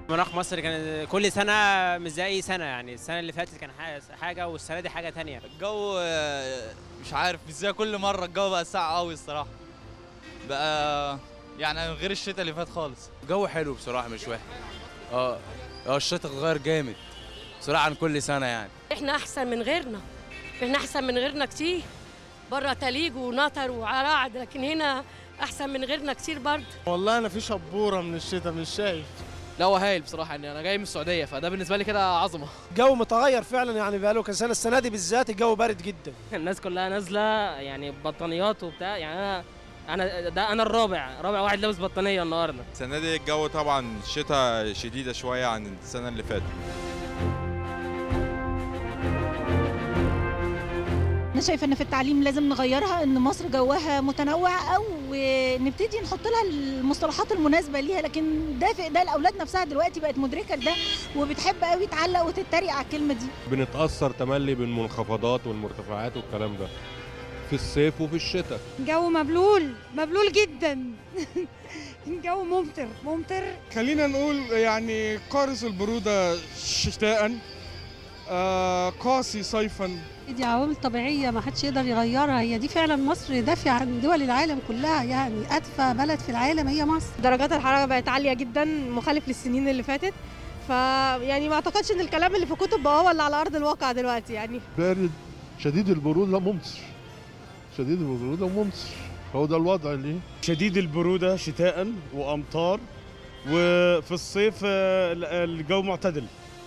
مناخ مصر كان كل سنه مش زي اي سنه يعني السنه اللي فاتت كان حاجه والسنه دي حاجه تانية الجو آه، مش عارف مش زي كل مره الجو بقى ساقع قوي الصراحه بقى يعني غير الشتاء اللي فات خالص الجو حلو بصراحه مش وحش اه اه الشتاء اتغير جامد بصراحه عن كل سنه يعني احنا احسن من غيرنا احنا احسن من غيرنا كتير بره تليج ونطر وعراعد لكن هنا احسن من غيرنا كتير برضه والله انا في شبوره من الشتاء مش شايف لا هو هايل بصراحه يعني انا جاي من السعوديه فده بالنسبه لي كده عظمه الجو متغير فعلا يعني بقاله كذا سنه السنه دي بالذات الجو بارد جدا الناس كلها نازله يعني بطانيات وبتاع يعني انا انا ده انا الرابع رابع واحد لابس بطانيه النهارده السنة دي الجو طبعا الشتاء شديدة شوية عن السنة اللي فاتت انا شايفه ان في التعليم لازم نغيرها ان مصر جوها متنوع او نبتدي نحط لها المصطلحات المناسبه ليها لكن ده في ده الاولاد نفسها دلوقتي بقت مدركه لده وبتحب قوي تعلق وتتريق على الكلمه دي بنتأثر تملي بالمنخفضات والمرتفعات والكلام ده في الصيف وفي الشتاء جو مبلول مبلول جدا جو ممطر ممطر خلينا نقول يعني قارس البروده شتاء آه قاسي صيفا دي عوامل طبيعيه ما حدش يقدر يغيرها هي دي فعلا مصر دافيه عن دول العالم كلها يعني ادفى بلد في العالم هي مصر درجات الحراره بقت عاليه جدا مخالف للسنين اللي فاتت فيعني ما اعتقدش ان الكلام اللي في كتب بقى هو اللي على ارض الواقع دلوقتي يعني بارد شديد البرودة ممطر شديد البرودة ممطر هو ده الوضع اللي شديد البروده شتاء وامطار وفي الصيف آه، الجو معتدل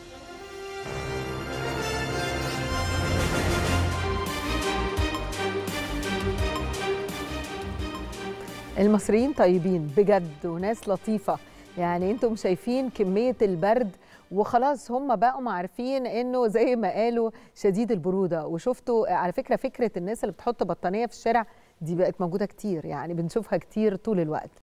المصريين طيبين بجد وناس لطيفة يعني انتم شايفين كمية البرد وخلاص هم بقوا عارفين انه زي ما قالوا شديد البرودة وشفتوا على فكرة فكرة الناس اللي بتحط بطانية في الشارع دي بقت موجودة كتير يعني بنشوفها كتير طول الوقت